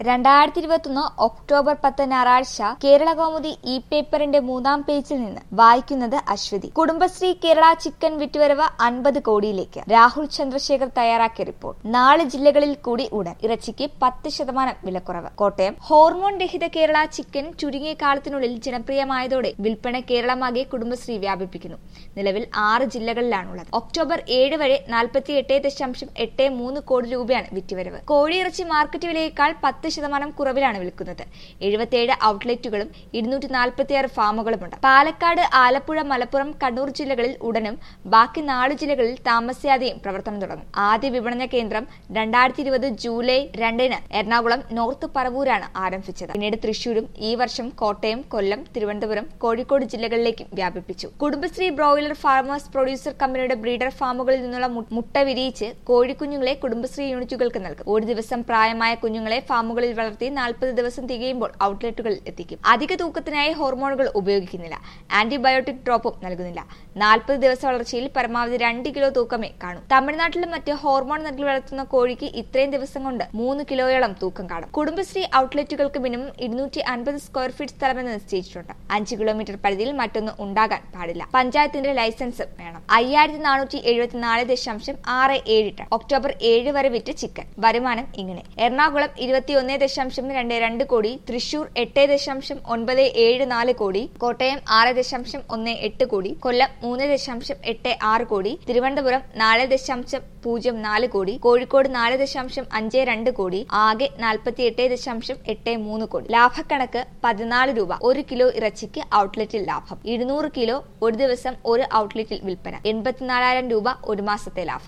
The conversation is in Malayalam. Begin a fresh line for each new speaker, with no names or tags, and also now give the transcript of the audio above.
രണ്ടായിരത്തി ഇരുപത്തൊന്ന് ഒക്ടോബർ പത്ത് ഞായറാഴ്ച കേരള കൗമുദി ഇ പേപ്പറിന്റെ മൂന്നാം പേജിൽ നിന്ന് വായിക്കുന്നത് അശ്വതി കുടുംബശ്രീ കേരള ചിക്കൻ വിറ്റുവരവ് അൻപത് കോടിയിലേക്ക് രാഹുൽ ചന്ദ്രശേഖർ തയ്യാറാക്കിയ റിപ്പോർട്ട് നാല് ജില്ലകളിൽ കൂടി ഉടൻ ഇറച്ചിക്ക് പത്ത് ശതമാനം വിലക്കുറവ് കോട്ടയം ഹോർമോൺ രഹിത കേരള ചിക്കൻ ചുരുങ്ങിയ കാലത്തിനുള്ളിൽ ജനപ്രിയമായതോടെ വിൽപ്പന കേരളമാകെ കുടുംബശ്രീ വ്യാപിപ്പിക്കുന്നു നിലവിൽ ആറ് ജില്ലകളിലാണുള്ളത് ഒക്ടോബർ ഏഴ് വരെ നാൽപ്പത്തി എട്ട് ദശാംശം എട്ട് മൂന്ന് കോടി രൂപയാണ് വിറ്റുവരവ് കോഴിയിറച്ചി മാർക്കറ്റ് വിലയേക്കാൾ പത്ത് ശതമാനം കുറവിലാണ് വിൽക്കുന്നത് എഴുപത്തിയേഴ് ഔട്ട്ലെറ്റുകളും ഇരുന്നൂറ്റി നാൽപ്പത്തിയാറ് ഫാമുകളുമുണ്ട് പാലക്കാട് ആലപ്പുഴ മലപ്പുറം കണ്ണൂർ ജില്ലകളിൽ ഉടനും ബാക്കി നാല് ജില്ലകളിൽ താമസിയാതെയും പ്രവർത്തനം തുടങ്ങും ആദ്യ വിപണന കേന്ദ്രം രണ്ടായിരത്തി ഇരുപത് ജൂലൈ രണ്ടിന് എറണാകുളം നോർത്ത് പറവൂരാണ് ആരംഭിച്ചത് പിന്നീട് തൃശൂരും ഈ വർഷം കോട്ടയം കൊല്ലം തിരുവനന്തപുരം കോഴിക്കോട് ജില്ലകളിലേക്കും വ്യാപിപ്പിച്ചു കുടുംബശ്രീ ബ്രോയിലർ ഫാർമേഴ്സ് പ്രൊഡ്യൂസർ കമ്പനിയുടെ ബ്രീഡർ ഫാമുകളിൽ നിന്നുള്ള മു- മുട്ട വിരിയിച്ച് കോഴിക്കുഞ്ഞുങ്ങളെ കുടുംബശ്രീ യൂണിറ്റുകൾക്ക് നൽകും ഒരു ദിവസം പ്രായമായ കുഞ്ഞുങ്ങളെ ഫാമുകളിൽ വളർത്തി നാൽപ്പത് ദിവസം തികയുമ്പോൾ ഔട്ട്ലെറ്റുകളിൽ എത്തിക്കും അധിക തൂക്കത്തിനായി ഹോർമോണുകൾ ഉപയോഗിക്കുന്നില്ല ആന്റിബയോട്ടിക് ഡ്രോപ്പും നൽകുന്നില്ല നാൽപ്പത് ദിവസ വളർച്ചയിൽ പരമാവധി രണ്ട് കിലോ തൂക്കമേ കാണൂ തമിഴ്നാട്ടിലും മറ്റ് ഹോർമോൺ നൽകി വളർത്തുന്ന കോഴിക്ക് ഇത്രയും ദിവസം കൊണ്ട് മൂന്ന് കിലോയോളം തൂക്കം കാണും കുടുംബശ്രീ ഔട്ട്ലെറ്റുകൾക്ക് മിനിമം ഇരുന്നൂറ്റി അൻപത് സ്ക്വയർ ഫീറ്റ് സ്ഥലമെന്ന് നിശ്ചയിച്ചിട്ടുണ്ട് അഞ്ച് കിലോമീറ്റർ പരിധിയിൽ മറ്റൊന്ന് ഉണ്ടാകാൻ പാടില്ല പഞ്ചായത്തിന്റെ ലൈസൻസ് വേണം അയ്യായിരത്തി നാനൂറ്റി എഴുപത്തിനാല് ദശാംശം ആറ് ഏഴ് ടൺ ഒക്ടോബർ ഏഴ് വരെ വിറ്റ് ചിക്കൻ വരുമാനം ഇങ്ങനെ എറണാകുളം ഇരുപത്തിയൊന്ന് ദശാംശം രണ്ട് രണ്ട് കോടി തൃശൂർ എട്ട് ദശാംശം ഒൻപത് ഏഴ് നാല് കോടി കോട്ടയം ആറ് ദശാംശം ഒന്ന് എട്ട് കോടി കൊല്ലം മൂന്ന് ദശാംശം എട്ട് ആറ് കോടി തിരുവനന്തപുരം നാല് ദശാംശം പൂജ്യം നാല് കോടി കോഴിക്കോട് നാല് ദശാംശം അഞ്ച് രണ്ട് കോടി ആകെ നാൽപ്പത്തി എട്ട് ദശാംശം എട്ട് മൂന്ന് കോടി ലാഭക്കണക്ക് പതിനാല് രൂപ ഒരു കിലോ ഇറച്ചിക്ക് ഔട്ട്ലെറ്റിൽ ലാഭം ഇരുന്നൂറ് കിലോ ഒരു ദിവസം ഒരു ഔട്ട്ലെറ്റിൽ വിൽപ്പന എൺപത്തിനാലായിരം രൂപ ഒരു മാസത്തെ ലാഭം